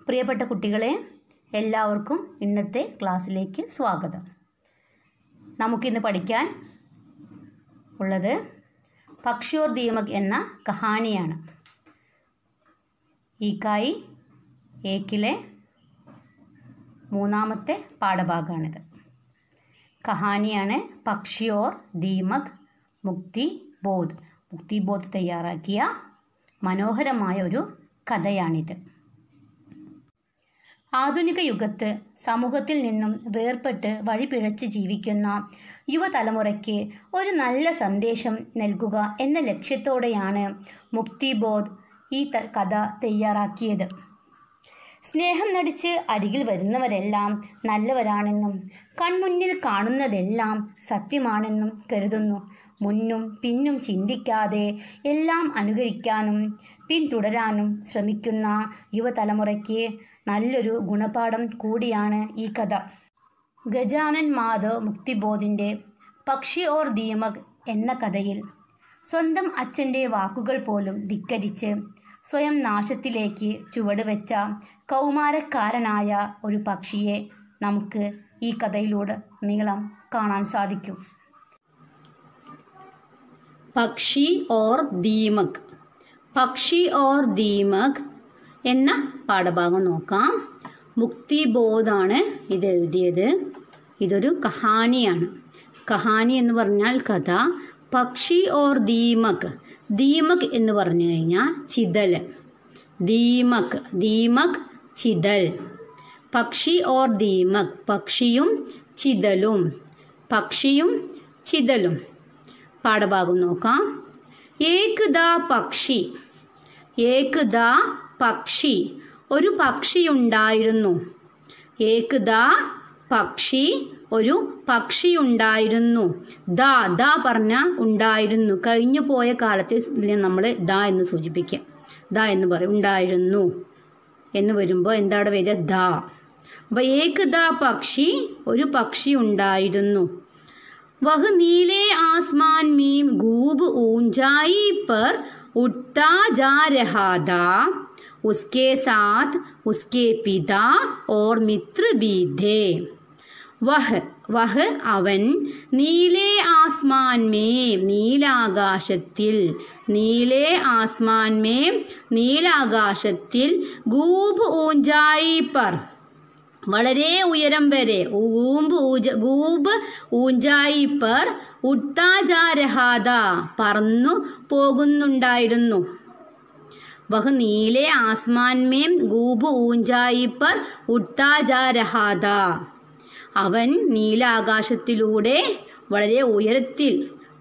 പ്രിയപ്പെട്ട കുട്ടികളെ എല്ലാവർക്കും ഇന്നത്തെ ക്ലാസ്സിലേക്ക് സ്വാഗതം നമുക്കിന്ന് പഠിക്കാൻ ഉള്ളത് പക്ഷിയോർ ദീമക് എന്ന കഹാനിയാണ് ഈക്കായി ഏക്കിലെ മൂന്നാമത്തെ പാഠഭാഗമാണിത് കഹാനിയാണ് പക്ഷിയോർ ദീമക് മുക്തി ബോധ് മുക്തി ബോധ് തയ്യാറാക്കിയ മനോഹരമായ ഒരു കഥയാണിത് ആധുനിക യുഗത്ത് സമൂഹത്തിൽ നിന്നും വേർപെട്ട് വഴിപിഴച്ച് ജീവിക്കുന്ന യുവതലമുറയ്ക്ക് ഒരു നല്ല സന്ദേശം നൽകുക എന്ന ലക്ഷ്യത്തോടെയാണ് മുക്തിബോധ് ഈ ത- കഥ തയ്യാറാക്കിയത് സ്നേഹം നടിച്ച് അരികിൽ വരുന്നവരെല്ലാം നല്ലവരാണെന്നും കൺമുന്നിൽ കാണുന്നതെല്ലാം സത്യമാണെന്നും കരുതുന്നു മുന്നും പിന്നും ചിന്തിക്കാതെ എല്ലാം അനുകരിക്കാനും പിന്തുടരാനും ശ്രമിക്കുന്ന യുവതലമുറയ്ക്ക് നല്ലൊരു ഗുണപാഠം കൂടിയാണ് ഈ കഥ ഗജാനൻ മാധവ് മുക്തിബോധിൻ്റെ പക്ഷി ഓർ ദീമക് എന്ന കഥയിൽ സ്വന്തം അച്ഛൻ്റെ വാക്കുകൾ പോലും ധിക്കരിച്ച് സ്വയം നാശത്തിലേക്ക് ചുവടുവെച്ച കൗമാരക്കാരനായ ഒരു പക്ഷിയെ നമുക്ക് ഈ കഥയിലൂടെ നീളം കാണാൻ സാധിക്കും പക്ഷി ഓർ ദീമക് പക്ഷി ഓർ ദീമക് എന്ന പാഠഭാഗം നോക്കാം മുക്തിബോധാണ് ഇത് എഴുതിയത് ഇതൊരു കഹാനിയാണ് കഹാനി എന്ന് പറഞ്ഞാൽ കഥ പക്ഷി ഓർ ദീമക് ദീമക് എന്ന് പറഞ്ഞു കഴിഞ്ഞാൽ ചിതൽ ദീമക് ദീമക് ചിതൽ പക്ഷി ഓർ ദീമക് പക്ഷിയും ചിതലും പക്ഷിയും ചിതലും പാഠഭാഗം നോക്കാം ഏക് ദ പക്ഷി ഏക് ദ പക്ഷി ഒരു പക്ഷിയുണ്ടായിരുന്നു ഏക് ദ പക്ഷി ഒരു പക്ഷിയുണ്ടായിരുന്നു ദ ദ പറഞ്ഞ ഉണ്ടായിരുന്നു കഴിഞ്ഞു പോയ കാലത്തെ നമ്മൾ ദ എന്ന് സൂചിപ്പിക്കാം ദ എന്ന് പറയും ഉണ്ടായിരുന്നു എന്ന് വരുമ്പോൾ എന്താണ് വരിക ദ അപ്പോൾ ഏക് ദ പക്ഷി ഒരു പക്ഷി ഉണ്ടായിരുന്നു वह नीले आसमान में खूब ऊंचाई पर उठता जा रहा था उसके साथ उसके पिता और मित्र भी थे वह वह അവൻ നീലേ ആസ്മാൻ മേം നീലാകാശത്തിൽ നീലേ ആസ്മാൻ മേം നീലാകാശത്തിൽ ഗൂബ് ഊഞ്ചായി പർ വളരെ ഉയരം വരെ ഊമ്പ് ഊജ ഗൂബ് ഊഞ്ചായി പർ ഉട്ടാ ജാ രഹാദ പറന്നു പോകുന്നുണ്ടായിരുന്നു വഹ് നീലെ ആസ്മാൻമേം ഗൂബ് ഊഞ്ചായി പർ ഉട്ടാ ജാ രഹാദ അവൻ നീലാകാശത്തിലൂടെ വളരെ ഉയരത്തിൽ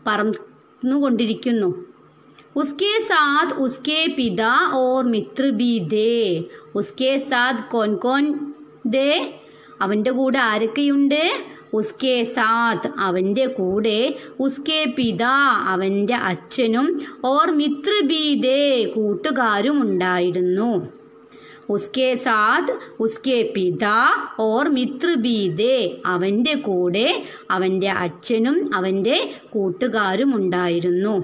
പറന്നുകൊണ്ടിരിക്കുന്നു उसके साथ उसके पिता और मित्र भी थे उसके साथ कौन कौन ദേ അവൻ്റെ കൂടെ ആരൊക്കെയുണ്ട് ഉസ്കെ സാത്ത് അവൻ്റെ കൂടെ ഉസ്കെ പിതാ അവൻ്റെ അച്ഛനും ഓർ മിത്ര ബീദേ കൂട്ടുകാരും ഉണ്ടായിരുന്നു ഉസ്കെ സാത്ത് ഉസ്കെ പിതാ ഓർ മിത്ര ബീദേ അവൻ്റെ കൂടെ അവൻ്റെ അച്ഛനും അവൻ്റെ കൂട്ടുകാരും ഉണ്ടായിരുന്നു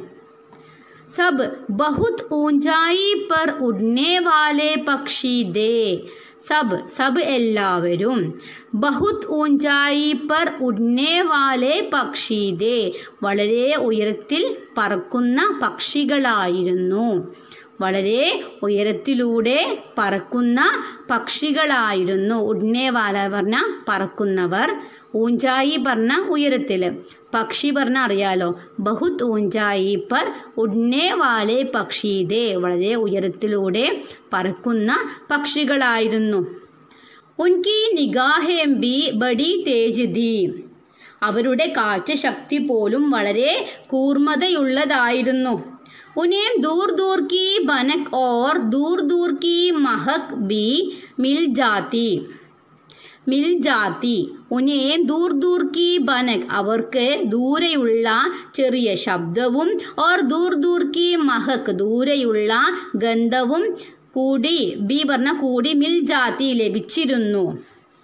सब बहुत ऊंचाई पर उड़ने वाले पक्षी दे സബ് സബ് എല്ലാവരും ബഹുത് ഊഞ്ചായി പർ ഉഡ്നെ വാലെ പക്ഷീദേ വളരെ ഉയരത്തിൽ പറക്കുന്ന പക്ഷികളായിരുന്നു വളരെ ഉയരത്തിലൂടെ പറക്കുന്ന പക്ഷികളായിരുന്നു ഉഡ്നെ വാല പറഞ്ഞ പറക്കുന്നവർ ഊഞ്ചായി പറഞ്ഞ ഉയരത്തിൽ പക്ഷി പറഞ്ഞ അറിയാലോ ബഹുത് ഊഞ്ചായി പർ ഉഡ്നെ വാലെ പക്ഷീദേ വളരെ ഉയരത്തിലൂടെ പറക്കുന്ന പക്ഷികളായിരുന്നു ഉൻകി നിഗാഹേം ബി ബഡി തേജ് ദി അവരുടെ കാഴ്ച ശക്തി പോലും വളരെ കൂർമ്മതയുള്ളതായിരുന്നു ഉനേം ദൂർ ദൂർ കി ബനക് ഓർ ദൂർ ദൂർ കി മഹക് ബി മിൽ ജാത്തി മിൽ ജാത്തി ഉനേം ദൂർ ദൂർ കി ബനക് അവർക്ക് ദൂരെയുള്ള ചെറിയ ശബ്ദവും ഓർ ദൂർ ദൂർ കി മഹക് ദൂരെയുള്ള ഗന്ധവും കൂടി ബി പറഞ്ഞ കൂടി മിൽ ജാത്തി ലഭിച്ചിരുന്നു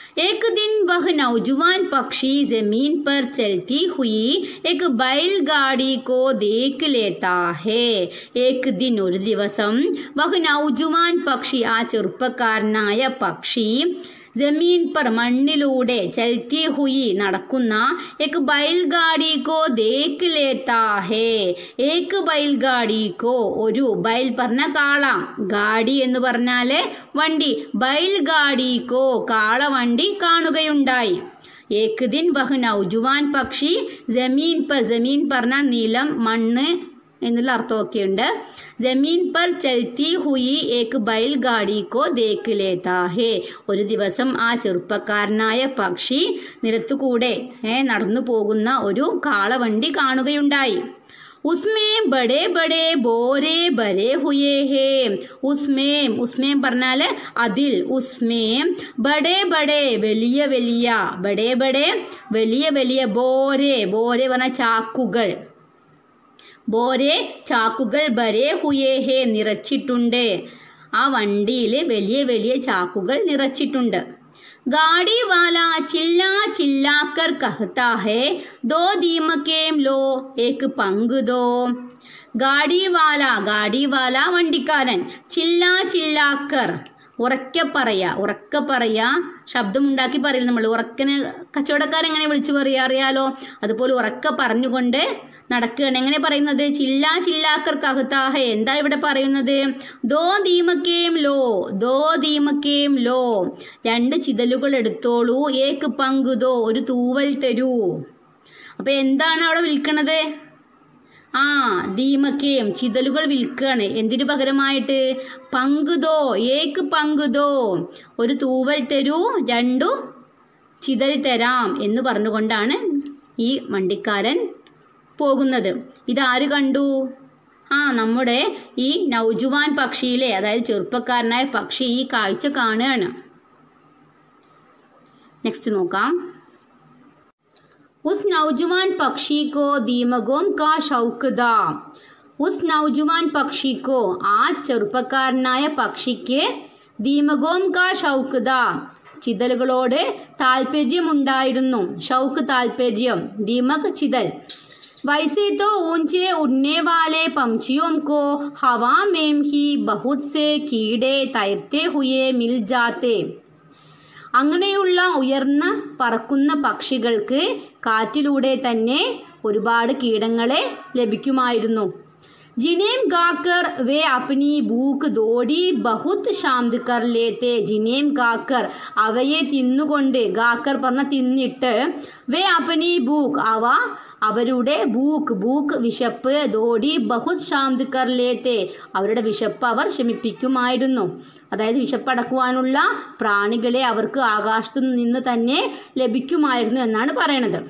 एक दिन वह नौजवान पक्षी जमीन पर चलती हुई एक बैलगाड़ी को देख लेता है एक दिन ഒരു ദിവസം വഹ് നൗജുവാൻ പക്ഷി ആ ചെറുപ്പക്കാരനായ പക്ഷി ജമീൻ പർ മണ്ണിലൂടെ ചൽത്തി ഹുയി നടക്കുന്ന एक बैलगाड़ी को देख लेता है एक बैलगाड़ी को ഒരു ബൈൽ പറഞ്ഞ കാള ഗാഡി എന്ന് പറഞ്ഞാല് വണ്ടി ബൈൽഗാഡി കോ കാളവണ്ടി കാണുകയുണ്ടായി ഏക് ദിൻ വഹ് നൗജുവാൻ പക്ഷി ജമീൻ പർ ജമീൻ പറഞ്ഞ നിലം മണ്ണ് എന്നുള്ള അർത്ഥമൊക്കെ ഉണ്ട് ജമീൻ പർ ചൽത്തി ഹുയി ഏക് ബൈൽ ഗാഡി കോ ദേക്ക് ലേത്താ ഹേ ഒരു ദിവസം ആ ചെറുപ്പക്കാരനായ പക്ഷി നിരത്തുകൂടെ ഏ നടന്നു പോകുന്ന ഒരു കാളവണ്ടി കാണുകയുണ്ടായി ഉസ്മേം ബഡേ ബഡേ ബോരെ ബരെ ഹുയേ ഹേ ഉസ്മേം ഉസ്മേം പറഞ്ഞാൽ അതിൽ ഉസ്മേം ബഡേ ബഡേ വലിയ വലിയ ബഡേ ബഡേ വലിയ വലിയ ബോരെ ബോരെ പറഞ്ഞ ചാക്കുകൾ ബോരെ ചാക്കുകൾ ബരേ ഹുയേ ഹേ നിറച്ചിട്ടുണ്ട് ആ വണ്ടിയിൽ വലിയ വലിയ ചാക്കുകൾ നിറച്ചിട്ടുണ്ട് गाड़ी वाला चिल्ला चिल्ला कर कहता है दो दीमकेम लो एक पंग दो ഗാഡി വാല ഗാഡി വാല വണ്ടിക്കാരൻ ചില്ലാ ചില്ലാക്കർ ഉറക്കെ പറയാ ഉറക്കെ പറയാ ശബ്ദമുണ്ടാക്കി പറയില്ല നമ്മൾ ഉറക്കന് കച്ചവടക്കാരെങ്ങനെ വിളിച്ചു പറയാ അറിയാലോ അതുപോലെ ഉറക്കെ പറഞ്ഞുകൊണ്ട് നടക്കുകയാണ് എങ്ങനെ പറയുന്നത് ചില്ലാ ചില്ലാക്കർ കഹത്താഹ എന്താ ഇവിടെ പറയുന്നത് ദോ ദീമക്കേം ലോ ദോ ദീമക്കേം ലോ രണ്ട് ചിതലുകൾ എടുത്തോളൂ ഏക്ക് പങ്കുതോ ഒരു തൂവൽ തരൂ അപ്പൊ എന്താണ് അവിടെ വിൽക്കണത് ആ ദീമക്കയും ചിതലുകൾ വിൽക്കുകയാണ് എന്തിനു പകരമായിട്ട് പങ്കുതോ ഏക്ക് പങ്കുതോ ഒരു തൂവൽ തരൂ രണ്ടു ചിതൽ തരാം എന്ന് പറഞ്ഞുകൊണ്ടാണ് ഈ വണ്ടിക്കാരൻ പോകുന്നത് ഇതാര് കണ്ടു ആ നമ്മുടെ ഈ നൗജുവാൻ പക്ഷിയിലെ അതായത് ചെറുപ്പക്കാരനായ പക്ഷി ഈ കാഴ്ച കാണുകയാണ് നെക്സ്റ്റ് നോക്കാം उस नौजवान पक्षी को दीमगोम का शौक था ഉസ് നൗജുവാൻ പക്ഷിക്കോ ആ ചെറുപ്പക്കാരനായ പക്ഷിക്ക് ദീമഗോം കാ ഷൗക്ക് ദാ ചിതലുകളോട് താല്പര്യമുണ്ടായിരുന്നു ഷൗക്ക് താല്പര്യം ദീമക് ചിതൽ वैसे तो ऊंचे उड़ने वाले पंछियों को हवा में ही बहुत से कीड़े तैरते हुए मिल जाते അങ്ങനെയുള്ള ഉയർന്ന് പറക്കുന്ന പക്ഷികൾക്ക് കാറ്റിലൂടെ തന്നെ ഒരുപാട് കീടങ്ങളെ ലഭിക്കുമായിരുന്നു ജിനേം ഗാക്കർ വേ അപ്നി ഭൂക്ക് ദോടി ബഹുത് ശാന്ത് കർ ലേത്തെ ജിനേം ഗാക്കർ അവയെ തിന്നുകൊണ്ട് ഗാക്കർ പറഞ്ഞ തിന്നിട്ട് വേ അപ്നി ഭൂക്ക് അവ അവരുടെ ഭൂക്ക് ഭൂക്ക് വിശപ്പ് ദോടി ബഹുത് ശാന്ത് കർ ലേത്തെ അവരുടെ വിശപ്പ് അവർ ശമിപ്പിക്കുമായിരുന്നു അതായത് വിശപ്പടക്കുവാനുള്ള പ്രാണികളെ അവർക്ക് ആകാശത്തു നിന്ന് തന്നെ ലഭിക്കുമായിരുന്നു എന്നാണ് പറയണത്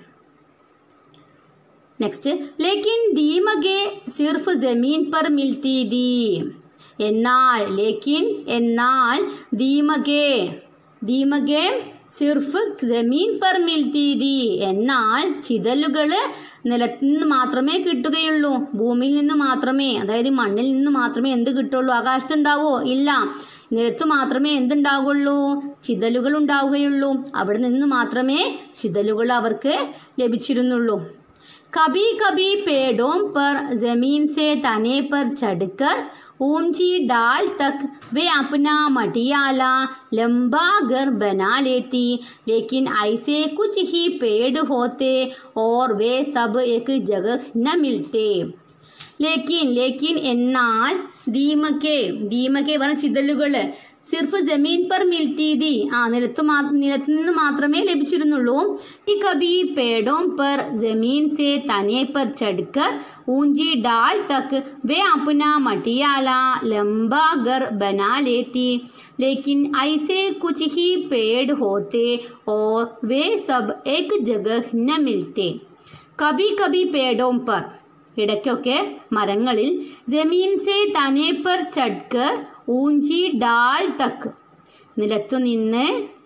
നെക്സ്റ്റ് ലേക്കിൻ ദീമകെ സിർഫ് ജമീൻ പർ മിൽത്തി ദീ എന്നാൽ ലേക്കിൻ എന്നാൽ ദീമകെ ദീമകെ സിർഫ് ജമീൻ പർ മിൽത്തി ദീ എന്നാൽ ചിതലുകൾ നിലത്ത് നിന്ന് മാത്രമേ കിട്ടുകയുള്ളൂ ഭൂമിയിൽ നിന്ന് മാത്രമേ അതായത് മണ്ണിൽ നിന്ന് മാത്രമേ എന്ത് കിട്ടുള്ളൂ ആകാശത്തുണ്ടാവോ ഇല്ല നിലത്ത് മാത്രമേ എന്തുണ്ടാവുള്ളൂ ചിതലുകൾ ഉണ്ടാവുകയുള്ളൂ അവിടെ നിന്ന് മാത്രമേ ചിതലുകൾ അവർക്ക് ലഭിച്ചിരുന്നുള്ളൂ कभी कभी पेड़ों पर जमीन से तने पर चढ़कर ऊंची डाल तक वे अपना मटियाला लंबा घर बना लेती लेकिन ऐसे कुछ ही पेड़ होते और वे सब एक जगह न मिलते ലേക്കിൻ ലേക്കിൻ എന്നാൽ ദീമക്കെ ദീമക്കെ പറഞ്ഞ ചിതലുകൾ സിർഫ് ജമീൻ പർ മിൽത്തീതി ആ നിലത്ത് മാ നിലത്ത് നിന്ന് മാത്രമേ ലഭിച്ചിരുന്നുള്ളൂ ഈ കബി പേടോം പർ ജമീൻ സെ തനെ പർ ചടുക്കർ ഊഞ്ചി ഡാൽ തക് വേ അപ്പന മട്ടിയാല ലംബा घर बना लेती लेकिन ऐसे कुछ ही पेड़ होते और वे सब एक जगह न मिलते कभी कभी पेड़ों पर ഇടയ്ക്കൊക്കെ മരങ്ങളിൽ ജമീൻ സെ തനെ പർ ചട്കർ ഊഞ്ചി ഡാൽ തക്ക് നിലത്തുനിന്ന്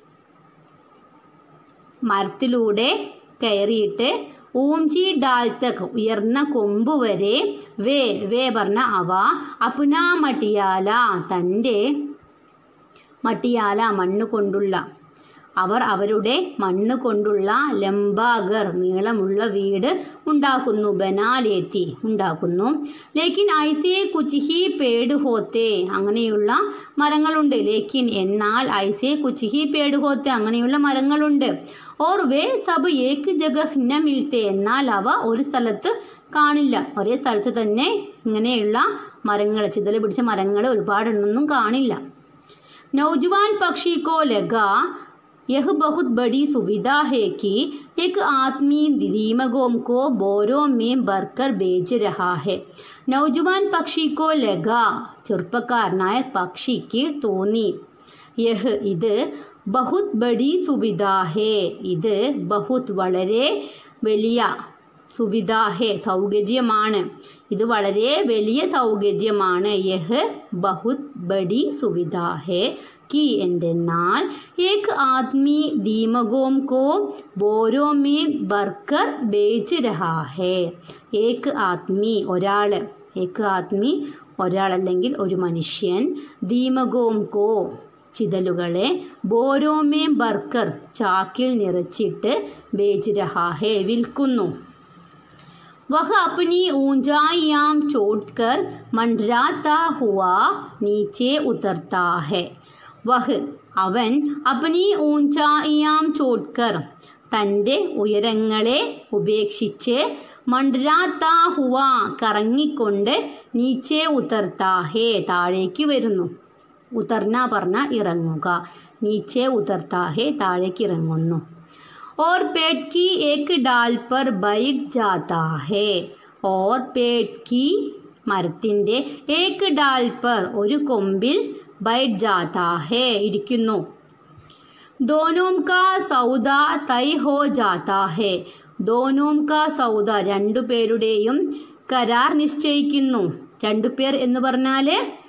മരത്തിലൂടെ കയറിയിട്ട് ഊഞ്ചി ഡാൽ തക്ക് ഉയർന്ന കൊമ്പ് വരെ വേ വേ പറഞ്ഞ അവ അപുനാ മട്ടിയാല തൻ്റെ മട്ടിയാല മണ്ണ് കൊണ്ടുള്ള അവർ അവരുടെ മണ്ണ് കൊണ്ടുള്ള ലംബാഗർ നീളമുള്ള വീട് ഉണ്ടാക്കുന്നു ബനാലേത്തി ഉണ്ടാക്കുന്നു ലേക്കിൻ ഐസേ കുച്ചിഹി പേട് ഹോത്തെ അങ്ങനെയുള്ള മരങ്ങളുണ്ട് ലേക്കിൻ എന്നാൽ ഐസേ കുച്ചിഹി പേട് ഹോത്തെ അങ്ങനെയുള്ള മരങ്ങളുണ്ട് ഓർ വേ സബ് ഏക്ക് ജഗഹ് ന മിൽത്തെ എന്നാൽ അവ ഒരു സ്ഥലത്ത് കാണില്ല ഒരേ സ്ഥലത്ത് തന്നെ ഇങ്ങനെയുള്ള മരങ്ങൾ ചിതല് പിടിച്ച മരങ്ങൾ ഒരുപാടെണ്ണൊന്നും കാണില്ല नौजवान पक्षी को लगा यह बहुत बड़ी सुविधा है कि एक आदमी दीमकों को बोरों में भरकर बेच रहा है नौजवान पक्षी को लगा ചെറുപ്പക്കാരനായ പക്ഷിക്ക് തോന്നി യഹ് ഇത് ബഹുത് ബഡി സുവിധ ഹേ ഇത് ബഹുത് വളരെ വലിയ സുവിധ ഹേ സൗകര്യമാണ് ഇത് വളരെ വലിയ സൗകര്യമാണ് യഹ് ബഹുത് ബഡി സുവിധ ഹേ കി എന്തെന്നാൽ ഏക് ആദ്മി ദീമകോം കോ ബോരോ മേ ബർക്കർ ബേച്ച് രഹാ ഹേ ഏക് ആദ്മി ഒരാൾ ഏക് ആദ്മി ഒരാളല്ലെങ്കിൽ ഒരു മനുഷ്യൻ ദീമകോം കോ ചിതലുകളെ ബോരോമേ ബർക്കർ ചാക്കിൽ നിറച്ചിട്ട് ബേച്ച് രഹാ ഹേ വിൽക്കുന്നു वह अपनी ऊंचाइयां चोटकर मंडराता हुआ नीचे उतरता है वह അവൻ അപ്പനി ഊഞ്ചായിയാം ചോട്കർ തൻ്റെ ഉയരങ്ങളെ ഉപേക്ഷിച്ച് മണ്ഡരാത്ത ഹുവ കറങ്ങിക്കൊണ്ട് നീച്ചെ ഉത്തർത്താഹേ താഴേക്ക് വരുന്നു ഉത്തർന പറഞ്ഞ ഇറങ്ങുക നീച്ചെ ഉത്തർത്താഹേ താഴേക്ക് ഇറങ്ങുന്നു और पेट की एक डाल पर बैठ जाता है और पेट की മരത്തിൻ്റെ ഏക്ക് ഡാൽ പർ ഒരു കൊമ്പിൽ ബൈറ്റ് ജാതാ ഹേ ഇരിക്കുന്നു ദോനോം കാ സൗദ തൈ ഹോ ജാതാ ഹേ ദോനോം കാ സൗദ രണ്ടുപേരുടെയും കരാർ നിശ്ചയിക്കുന്നു രണ്ടുപേർ എന്ന് പറഞ്ഞാൽ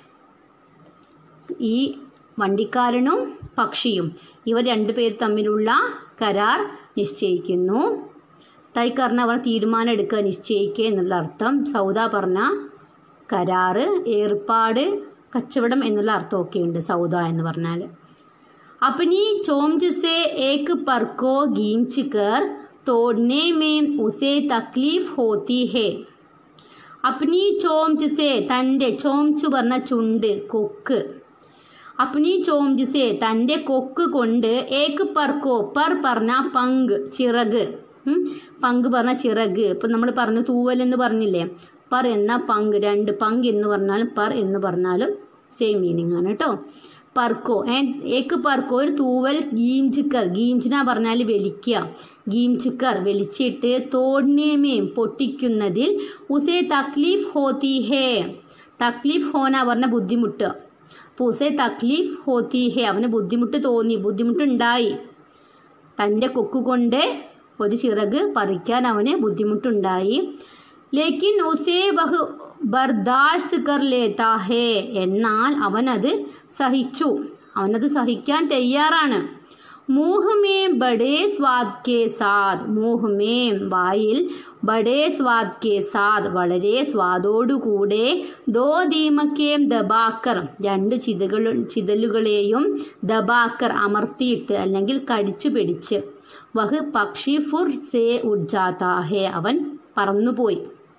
ഈ വണ്ടിക്കാരനും പക്ഷിയും ഇവർ രണ്ടുപേർ തമ്മിലുള്ള കരാർ നിശ്ചയിക്കുന്നു തൈക്കറിന് അവർ തീരുമാനം എടുക്കുക നിശ്ചയിക്കുക എന്നുള്ള അർത്ഥം സൗദ പറഞ്ഞ കരാറ് ഏർപ്പാട് കച്ചവടം എന്നുള്ള അർത്ഥമൊക്കെ ഉണ്ട് സൗദ എന്ന് പറഞ്ഞാൽ अपनी चोंच से एक पर को गींच कर तोड़ने में उसे तकलीफ होती है അപ്നി ചോംച് സേ തൻ്റെ ചോംചു പറഞ്ഞ ചുണ്ട് കൊക്ക് അപ്നി ചോംച് സേ തൻ്റെ കൊക്ക് കൊണ്ട് ഏക്ക് പർക്കോ പർ പറഞ്ഞ പങ്ക് ചിറക് ഉം, പങ്ക് പറഞ്ഞ ചിറക് ഇപ്പം നമ്മൾ പറഞ്ഞു തൂവൽ എന്ന് പറഞ്ഞില്ലേ പർ എന്ന പങ്ക് രണ്ട് പങ്ക് എന്ന് പറഞ്ഞാലും പർ എന്ന് പറഞ്ഞാലും സെയിം മീനിങ് ആണ് കേട്ടോ പർക്കോ ഏക്ക് പർക്കോ ഒരു തൂവൽ ഗീംചിക്കർ ഗീംചിന പറഞ്ഞാൽ വലിക്കുക ഗീംചിക്കർ വലിച്ചിട്ട് തോടിനേമേം പൊട്ടിക്കുന്നതിൽ ഉസേ തക്ലീഫ് ഹോത്തി ഹേ തക്ലീഫ് ഹോന പറഞ്ഞ ബുദ്ധിമുട്ട് അപ്പോൾ ഉസേ തക്ലീഫ് ഹോത്തി ഹേ അവന് ബുദ്ധിമുട്ട് തോന്നി ബുദ്ധിമുട്ടുണ്ടായി തൻ്റെ കൊക്കുകൊണ്ട് ഒരു ചിറക് പറിക്കാൻ അവന് ബുദ്ധിമുട്ടുണ്ടായി ലേക്കിൻ ഉസേ വഹ് ബർദാഷ്ത് കർ ലേത്താ ഹേ എന്നാൽ അവനത് സഹിച്ചു അവനത് സഹിക്കാൻ തയ്യാറാണ് മൂഹമേ ബഡേ സ്വാദ് കെ സാദ് മൂഹമേ വായിൽ ബഡേ സ്വാദ് കെ സാദ് വളരെ സ്വാദോടുകൂടെ ദോ ദീമക്കേം ദബാക്കർ രണ്ട് ചിതകൾ ചിതലുകളെയും ദബാക്കർ അമർത്തിയിട്ട് അല്ലെങ്കിൽ കടിച്ചു പിടിച്ച് വഹ് പക്ഷി ഫുർ സേ ഉഡ്ജാത്താഹേ അവൻ പറന്നുപോയി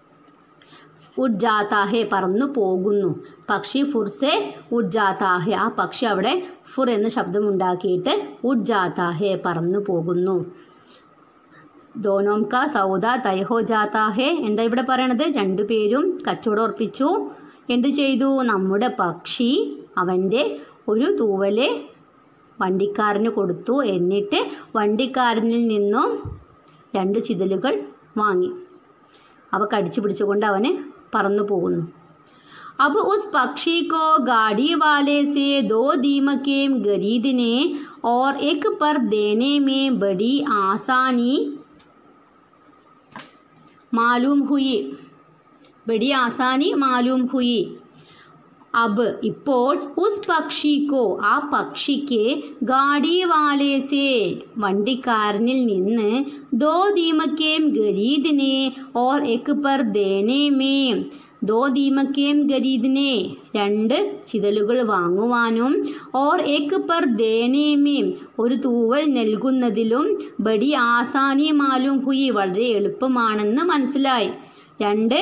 ഉഡ് ജാത്താഹെ പറന്നു പോകുന്നു പക്ഷി ഫുർസെ ഉഡ് ജാത്താഹെ ആ പക്ഷി അവിടെ ഫുർ എന്ന ശബ്ദമുണ്ടാക്കിയിട്ട് ഉഡ് ജാത്താഹെ പറന്നു പോകുന്നു ദോനോം കാ സൗദ തൈഹോ ജാത്താഹെ എന്താ ഇവിടെ പറയണത് രണ്ടുപേരും കച്ചവടം ഉറപ്പിച്ചു എന്ത് ചെയ്തു നമ്മുടെ പക്ഷി അവൻ്റെ ഒരു തൂവലെ വണ്ടിക്കാരന് കൊടുത്തു എന്നിട്ട് വണ്ടിക്കാരനിൽ നിന്നും രണ്ട് ചിതലുകൾ വാങ്ങി അവ കടിച്ചു പിടിച്ചുകൊണ്ട് അവന് പറന്നു പോകുന്നു अब उस पक्षी को गाड़ी वाले से दो दीमकें गरीदने और एक पर देने में बड़ी आसानी मालूम हुई बड़ी आसानी मालूम हुई अब ഇപ്പോൾ ഉസ് പക്ഷിക്കോ ആ പക്ഷിക്ക് ഗാഡി വാലേസെ വണ്ടിക്കാരനിൽ നിന്ന് ദോ ദീമക്കേം ഗരീദിനെ ഓർ എക് പർ ദേനെ മേം ദോ ദീമക്കേം ഗരീദിനെ രണ്ട് ചിതലുകൾ വാങ്ങുവാനും ഓർ ഏക്ക് പർ ദേനേമേം ഒരു തൂവൽ നൽകുന്നതിലും ബടി ആസാനി മാലും ഹുയി വളരെ എളുപ്പമാണെന്ന് മനസ്സിലായി രണ്ട്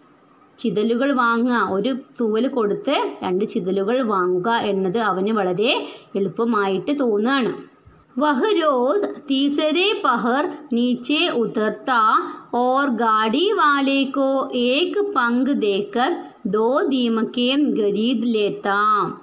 ചിതലുകൾ വാങ്ങുക ഒരു തൂവൽ കൊടുത്ത് രണ്ട് ചിതലുകൾ വാങ്ങുക എന്നത് അവന് വളരെ എളുപ്പമായിട്ട് തോന്നുകയാണ് वह रोज तीसरे पहर नीचे उतरता और गाड़ी वाले को एक पंग देकर दो दीमकें खरीद लेता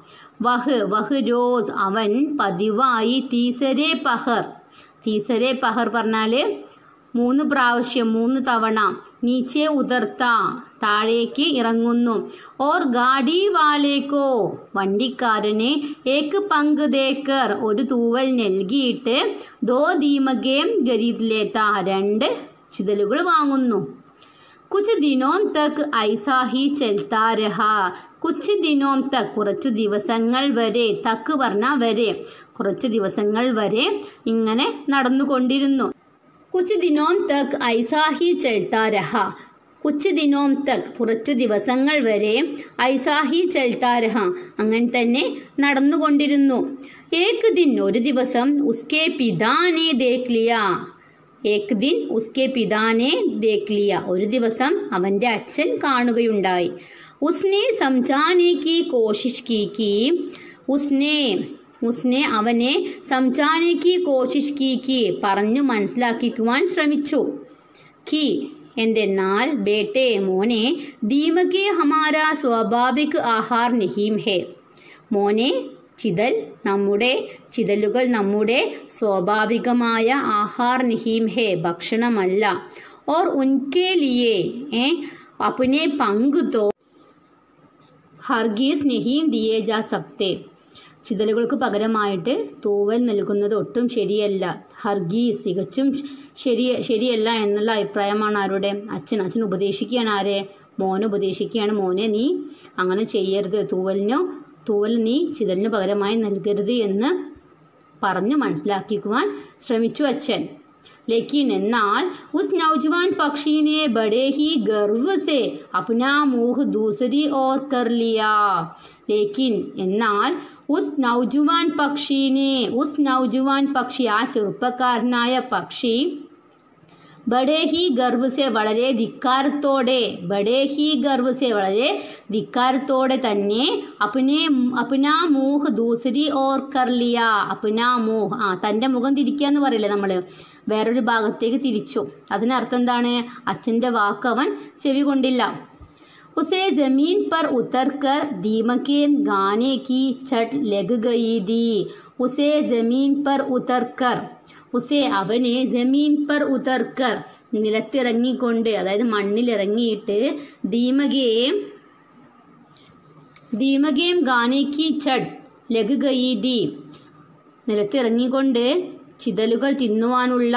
वह वह रोज അവൻ പതിവായി തീസരെ പഹർ തീസരെ പഹർ പറഞ്ഞാൽ മൂന്ന് പ്രാവശ്യം മൂന്ന് തവണ നീച്ചെ ഉതർത്ത താഴേക്ക് ഇറങ്ങുന്നു ഓർ ഗാഡി വാലേക്കോ വണ്ടിക്കാരനെ ഏക്ക് പങ്ക് ദേക്കർ ഒരു തൂവൽ നൽകിയിട്ട് ദോ ദീമകേം ഗരീദിലേത്ത രണ്ട് ചിതലുകൾ വാങ്ങുന്നു കുച്ച് ദിനോം തക് ഐസാ ഹി ചൽത്താ രഹ കുച്ച് ദിനോം തക് കുറച്ചു ദിവസങ്ങൾ വരെ തക്ക് പറഞ്ഞ വരെ കുറച്ചു ദിവസങ്ങൾ വരെ ഇങ്ങനെ നടന്നുകൊണ്ടിരുന്നു കുച്ച് ദിനോം തക് ഐസാ ഹി ചൽത്താ രഹ കുച്ച് ദിനോം തക് കുറച്ചു ദിവസങ്ങൾ വരെ ഐസാ ഹി ചൽത്താ രഹ അങ്ങനെ തന്നെ നടന്നുകൊണ്ടിരുന്നു ഏക് ദിൻ ഒരു ദിവസം ഉസ്കെ പിതാനെ ദേഖ് ലിയ ഏക് ദിൻ ഉസ്കെ പിതാനെ ദേഖ് ലിയ ഒരു ദിവസം അവൻ്റെ അച്ഛൻ കാണുകയുണ്ടായി ഉസ്നെ സംജാനെ കി കോശിഷ് കി കി ഉസ്നെ ഉസ്നെ അവനെ സംജാനെ കി കോശിഷ് കി കി പറഞ്ഞു മനസ്സിലാക്കിക്കുവാൻ ശ്രമിച്ചു കി എന്തെന്നാൽ ബേട്ടെ മോനെ ദീമകെ ഹമാര സ്വാഭാവിക് ആഹാർ നഹീം ഹേ മോനെ ചിതൽ നമ്മുടെ ചിതലുകൾ നമ്മുടെ സ്വാഭാവികമായ ആഹാർ നഹീം ഹേ ഭക്ഷണമല്ല ഓർ ഉൻകെ ലിയേ ഏ അപ്പനെ പങ്കു തോ ഹർഗീസ് നഹീം ദിയേ ജാ സക്തേ ചിതലുകൾക്ക് പകരമായിട്ട് തൂവൽ നൽകുന്നത് ഒട്ടും ശരിയല്ല ഹർഗീസ് തികച്ചും ശരി ശരിയല്ല എന്നുള്ള അഭിപ്രായമാണ് ആരുടെ അച്ഛൻ അച്ഛൻ ഉപദേശിക്കുകയാണ് ആരെ മോനെ ഉപദേശിക്കുകയാണ് മോനെ നീ അങ്ങനെ ചെയ്യരുത് തൂവലിനോ തൂവൽ നീ ചിതലിന് പകരമായി നൽകരുത് എന്ന് പറഞ്ഞു മനസ്സിലാക്കിക്കുവാൻ ശ്രമിച്ചു അച്ഛൻ लेकिन എന്നാൽ उस नौजवान पक्षी ने बड़े ही गर्व से अपना मुंह दूसरी ओर कर लिया लेकिन എന്നാൽ ഉസ് നൗജുവാൻ പക്ഷീനെ ഉസ് നൗജുവാൻ പക്ഷി ആ ചെറുപ്പക്കാരനായ പക്ഷി ബഡേ ഹി ഗർവ്സെ വളരെ ധിക്കാരത്തോടെ ബഡേ ഹി ഗർവ്സെ വളരെ ധിക്കാരത്തോടെ തന്നെ അപ്പനെ അപ്പനാ മൂഹ് ദൂസരി ഓർ കർലിയ അപ്പനാ മൂഹ് ആ തൻ്റെ മുഖം തിരിക്കുക എന്ന് പറയില്ലേ നമ്മൾ വേറൊരു ഭാഗത്തേക്ക് തിരിച്ചു അതിനർത്ഥം എന്താണ് അച്ഛൻ്റെ വാക്ക് അവൻ ചെവി കൊണ്ടില്ല उसे जमीन पर उतरकर दीमके गाने की चट लग गई थी उसे जमीन पर उतरकर ഉസെ അവനെ ജമീൻ പർ ഉതർക്കർ നിലത്തിറങ്ങിക്കൊണ്ട് അതായത് മണ്ണിലിറങ്ങിയിട്ട് ദീമകേം ദീമകേം ഗാനേക്ക് ചഡ് ലഗ് ഗയീദി നിലത്തിറങ്ങിക്കൊണ്ട് ചിതലുകൾ തിന്നുവാനുള്ള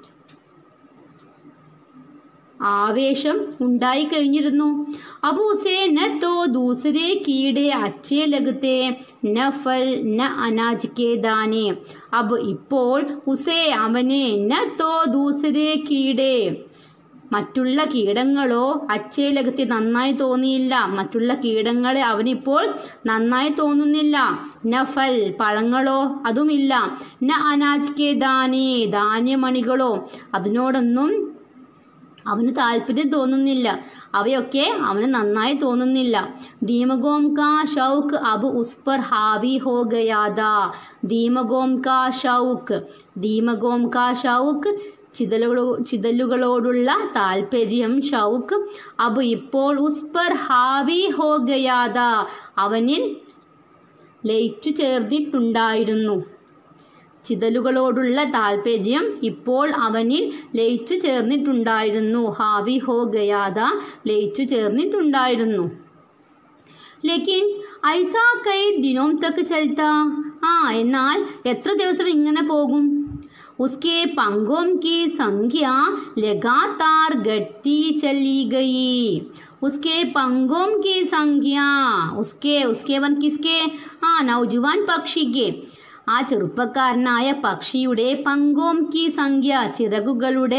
ആവേശം ഉണ്ടായി കഴിഞ്ഞിരുന്നു അബു ഉസേ ന തോ ദൂസരെ കീടെ അച്ചേ ലഗത്തെ ന ഫൽ ന അനാജ് കെ ദാനെ അബ് ഇപ്പോൾ ഉസേ അവനെ ന തോ ദൂസരെ കീടെ മറ്റുള്ള കീടങ്ങളോ അച്ചയിലകത്തി നന്നായി തോന്നിയില്ല മറ്റുള്ള കീടങ്ങളെ അവനിപ്പോൾ നന്നായി തോന്നുന്നില്ല ന ഫൽ പഴങ്ങളോ അതുമില്ല ന അനാജ് കെ ദാനേ ധാന്യമണികളോ അതിനോടൊന്നും അവന് താല്പര്യം തോന്നുന്നില്ല അവയൊക്കെ അവന് നന്നായി തോന്നുന്നില്ല ദീമഗോം കാ ഷൗക്ക് അബ് ഉസ് പർ ഹാവി ഹോ ഗയാദാ ദീമഗോം കാ ഷൗക്ക് ദീമഗോം കാ ഷൗക്ക് ചിതലുകളോ ചിതലുകളോടുള്ള താല്പര്യം ഷൗക്ക് അബ് ഇപ്പോൾ ഉസ് പർ ഹാവി ഹോ ഗയാദാ അവനിൽ ലയിച്ചു ചേർന്നിട്ടുണ്ടായിരുന്നു ചിതലുകളോടുള്ള താല്പര്യം ഇപ്പോൾ അവനിൽ ലയിച്ചു ചേർന്നിട്ടുണ്ടായിരുന്നു ഹാവി ഹോ ഗയാദ ലയിച്ചു ചേർന്നിട്ടുണ്ടായിരുന്നു ലേക്കിൻ ഐസാ കൈ ദിനോം തക്ക് ചൽത്ത ആ എന്നാൽ എത്ര ദിവസം ഇങ്ങനെ പോകും उसके पंगों की संख्या लगातार घटती चली गई उसके पंगों की संख्या उसके उसके वन किसके ആ നൗജുവാൻ പക്ഷിക്ക് ആ ചെറുപ്പക്കാരനായ പക്ഷിയുടെ പങ്കോം കി സംഖ്യ ചിറകുകളുടെ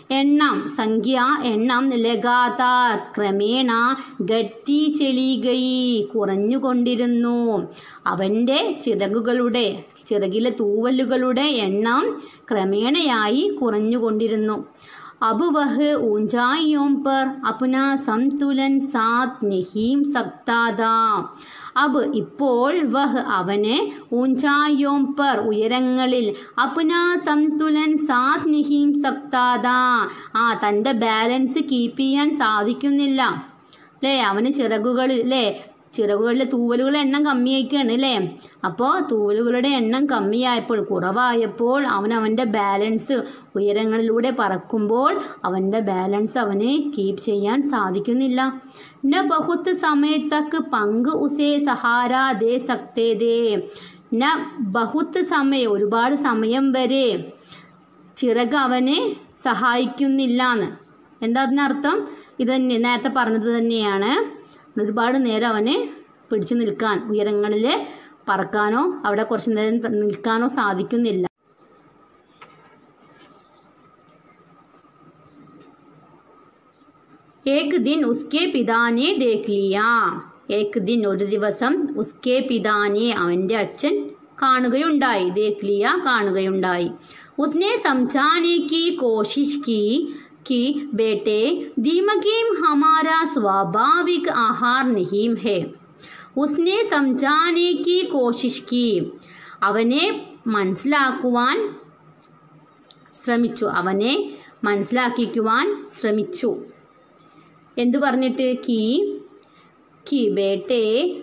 എണ്ണം സംഖ്യ എണ്ണം ലഗാതാർ ക്രമേണ ഗട്ടി ചെളികൈ കുറഞ്ഞുകൊണ്ടിരുന്നു അവൻ്റെ ചിറകുകളുടെ ചിറകിലെ തൂവലുകളുടെ എണ്ണം ക്രമേണയായി കുറഞ്ഞുകൊണ്ടിരുന്നു अब वह ऊंचाइयों पर अपना संतुलन साथ नहीं सकता था അബ് ഇപ്പോൾ വഹ് അവന് ഊഞ്ചായോം പർ ഉയരങ്ങളിൽ അപ്ന സംതുലൻ സാത് നിഹീം സക്താദ ആ തൻ്റെ ബാലൻസ് കീപ്പ് ചെയ്യാൻ സാധിക്കുന്നില്ല അല്ലേ അവന് ചിറകുകൾ അല്ലേ ചിറകുകളിലെ തൂവലുകളുടെ എണ്ണം കമ്മിയായിക്കാണ് അല്ലേ അപ്പോൾ തൂവലുകളുടെ എണ്ണം കമ്മിയായപ്പോൾ കുറവായപ്പോൾ അവൻ അവൻ്റെ ബാലൻസ് ഉയരങ്ങളിലൂടെ പറക്കുമ്പോൾ അവൻ്റെ ബാലൻസ് അവന് കീപ്പ് ചെയ്യാൻ സാധിക്കുന്നില്ല ന ബഹുത്ത് സമയത്തക്ക് പങ്ക് ഉസേ സഹാര ദേ സക്തേ ദേ ന ബഹുത്ത് സമയം ഒരുപാട് സമയം വരെ ചിറക് അവനെ സഹായിക്കുന്നില്ല എന്ന് എന്താ അതിനർത്ഥം ഇത് തന്നെ നേരത്തെ പറഞ്ഞത് തന്നെയാണ് ഒരുപാട് നേരം അവനെ പിടിച്ചു നിൽക്കാൻ ഉയരങ്ങളിൽ പറക്കാനോ അവിടെ കുറച്ച് നേരം ത- നിൽക്കാനോ സാധിക്കുന്നില്ല एक दिन उसके पिता ने देख लिया एक दिन ഒരു ദിവസം ഉസ്കെ പിതാനെ അവൻ്റെ അച്ഛൻ കാണുകയുണ്ടായി ദേഖ് ലിയ കാണുകയുണ്ടായി ഉസ്നെ സംജാനെ की कोशिश की कि बेटे दीमकीम हमारा स्वाभाविक आहार नहीं है ഉസ്നെ സംജാനെ की कोशिश की അവനെ മനസ്സിലാക്കുവാൻ ശ്രമിച്ചു അവനെ മനസ്സിലാക്കിക്കുവാൻ ശ്രമിച്ചു എന്തു പറഞ്ഞിട്ട് കീ കി ബേട്ടെ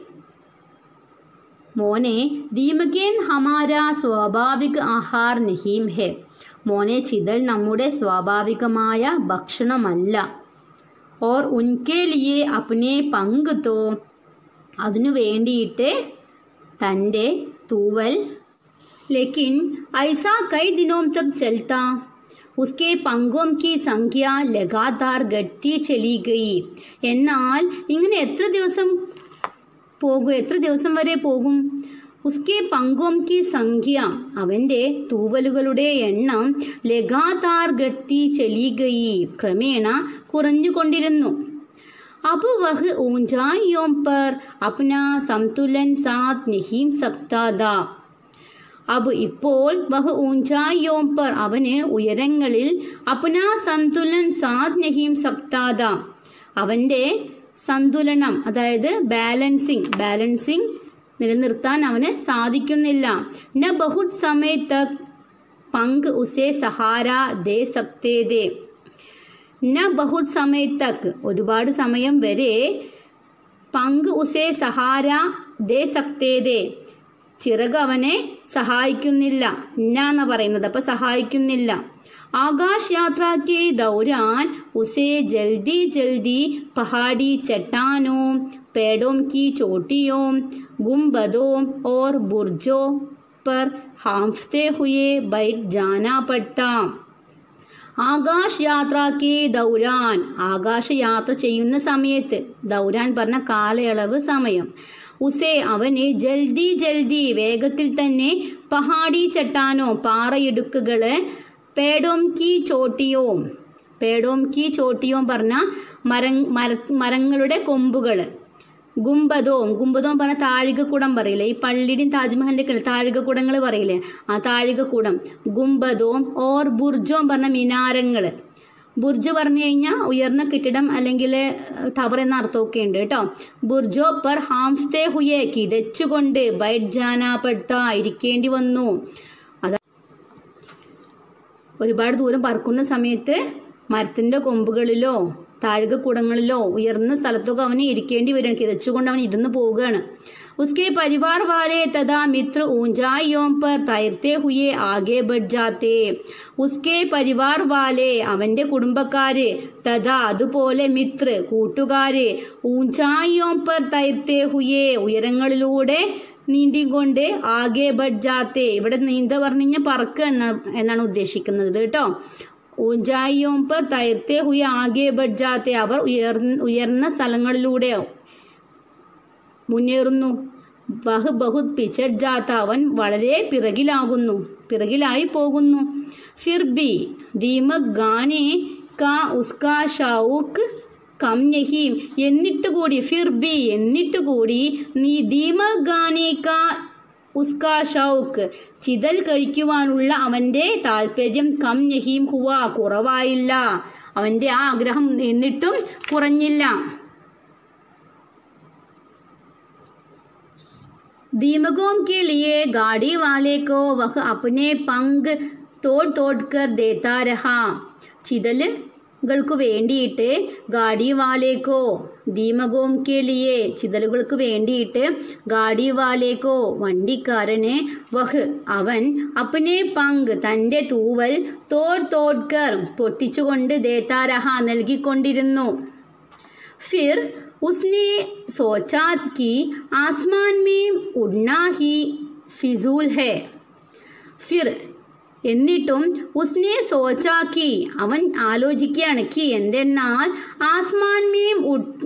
മോനെ ദീമകേൻ ഹമാര സ്വാഭാവിക ആഹാർ നഹീം ഹെ മോനെ ചിതൽ നമ്മുടെ സ്വാഭാവികമായ ഭക്ഷണമല്ല ഓർ ഉൻകെ ലിയെ അപ്നെ പങ്ക് തോ അതിനു വേണ്ടിയിട്ട് തൻ്റെ തൂവൽ लेकिन ऐसा कई दिनों तक चलता उसके पंगों की സംഖ്യ ലഗാതാർ ഗട്ടി ചലി ഗയി എന്നാൽ ഇങ്ങനെ എത്ര ദിവസം പോകും എത്ര ദിവസം വരെ പോകും ഉസ്കെ പങ്കോം കി സംഖ്യ അവൻ്റെ തൂവലുകളുടെ എണ്ണം ലഗാതാർ ഗട്ടി ചലി ഗയി ക്രമേണ കുറഞ്ഞുകൊണ്ടിരുന്നു अब वह ऊंचाइयों पर अपना संतुलन साथ नहीं सकता था അബ് ഇപ്പോൾ വഹ് ഊഞ്ചായോം പർ അവന് ഉയരങ്ങളിൽ അപ്ന സന്തുലൻ സാത് നഹീം സക്താദ അവൻ്റെ സന്തുലനം അതായത് ബാലൻസിങ് ബാലൻസിങ് നിലനിർത്താൻ അവന് സാധിക്കുന്നില്ല ന ബഹുത് സമയത്ത് പങ്ക് ഉസേ സഹാര ദേ സക്തേ ദേ ന ബഹുത് സമയത്തക്ക് ഒരുപാട് സമയം വരെ പങ്ക് ഉസേ സഹാര ദേ സക്തേ ദേ ചിറക് അവനെ സഹായിക്കുന്നില്ല ഇന്ന എന്ന് പറയുന്നത് അപ്പം സഹായിക്കുന്നില്ല ആകാശ് യാത്ര के दौरान उसे जल्दी जल्दी पहाड़ी चट्टानों पेड़ों की चोटियों गुंबदों और बुर्जों पर हाँफते हुए बैठ जाना पड़ता ആകാശ് യാത്രക്ക് ദൗരാൻ ആകാശയാത്ര ചെയ്യുന്ന സമയത്ത് ദൗരാൻ പറഞ്ഞ കാലയളവ് സമയം ഉസേ അവന് ജൽദി ജൽദി വേഗത്തിൽ തന്നെ പഹാടി ചട്ടാനോ പാറയിടുക്കുകള് പേടോം കി ചോട്ടിയോ പേടോം കി ചോട്ടിയോ പറഞ്ഞ മര മര മരങ്ങളുടെ കൊമ്പുകൾ ഗുംബദോം ഗുംബദോം പറഞ്ഞ താഴികക്കുടം പറയില്ലേ ഈ പള്ളിയുടെയും താജ്മഹലിൻ്റെ ഒക്കെ താഴികക്കുടങ്ങൾ പറയില്ലേ ആ താഴികക്കുടം ഗുംബദോം ഓർ ബുർജോം പറഞ്ഞ മിനാരങ്ങൾ ബുർജ് പറഞ്ഞു കഴിഞ്ഞാൽ ഉയർന്ന കെട്ടിടം അല്ലെങ്കിൽ ടവർ എന്ന അർത്ഥമൊക്കെ ഉണ്ട് കേട്ടോ ബുർജോ പർ ഹാംസ്തേ ഹുയെ കിതച്ചുകൊണ്ട് ബൈറ്റ് ജാനാപ്പെട്ട ഇരിക്കേണ്ടി വന്നു അത് ഒരുപാട് ദൂരം പറക്കുന്ന സമയത്ത് മരത്തിൻ്റെ കൊമ്പുകളിലോ താഴികക്കുടങ്ങളിലോ ഉയർന്ന സ്ഥലത്തൊക്കെ അവന് ഇരിക്കേണ്ടി വരികയാണ് കിതച്ചുകൊണ്ട് അവൻ ഇരുന്ന് പോവുകയാണ് उसके परिवार वाले तथा मित्र ऊंचाइयों पर तैरते हुए आगे बढ़ जाते उसके പരിവാർ വാലെ അവൻ്റെ കുടുംബക്കാര് തഥാ അതുപോലെ മിത്ര കൂട്ടുകാര് ഊഞ്ചായിയോം പർ തൈർത്തേ ഹുയേ ഉയരങ്ങളിലൂടെ നീന്തിക്കൊണ്ട് ആകെ ബഡ്ജാത്തെ ഇവിടെ നീന്ത പറഞ്ഞു കഴിഞ്ഞാൽ പറക്കുക എന്നാണ് എന്നാണ് ഉദ്ദേശിക്കുന്നത് കേട്ടോ ഊഞ്ചായിയോം പർ തൈർത്തേ ഹുയ ആകെ ബഡ്ജാത്തെ അവർ ഉയർന്ന ഉയർന്ന സ്ഥലങ്ങളിലൂടെ മുന്നേറുന്നു ബഹ് ബഹുത് പിച്ചഡ് ജാത്ത അവൻ വളരെ പിറകിലാകുന്നു പിറകിലായി പോകുന്നു ഫിർ ബി ദീമക് ഗാനെ കാ ഉസ്കാ ഷൗക്ക് കം നഹീം എന്നിട്ട് കൂടി ഫിർ ബി എന്നിട്ട് കൂടി നീ ദീമക് ഗാനെ കാ ഉസ്കാ ഷൗക്ക് ചിതൽ കഴിക്കുവാനുള്ള അവൻ്റെ താല്പര്യം കം നഹീം ഹുവ കുറവായില്ല അവൻ്റെ ആ ആഗ്രഹം എന്നിട്ടും കുറഞ്ഞില്ല दीमकों के लिए गाड़ी वाले को वह अपने पंख तोड़ तोड़ कर देता रहा ചിതലുകൾക്ക് വേണ്ടിയിട്ട് ഗാഡി വാലേക്കോ ദീമകോം കേളിയെ ചിതലുകൾക്ക് വേണ്ടിയിട്ട് ഗാഡി വാലേക്കോ വണ്ടിക്കാരന് വഹ് അവൻ അപ്പനെ പങ്ക് തൻ്റെ തൂവൽ തോട് തോഡ്കർ പൊട്ടിച്ചുകൊണ്ട് ദേത്താരഹ നൽകിക്കൊണ്ടിരുന്നു फिर उसने सोचा कि आसमान में उड़ना ही फिजूल है ഫിർ എന്നിട്ടും ഉസ്നെ സോച്ചാക്കി അവൻ ആലോചിക്കുകയാണ് കി എന്തെന്നാൽ ആസ്മാൻ മീം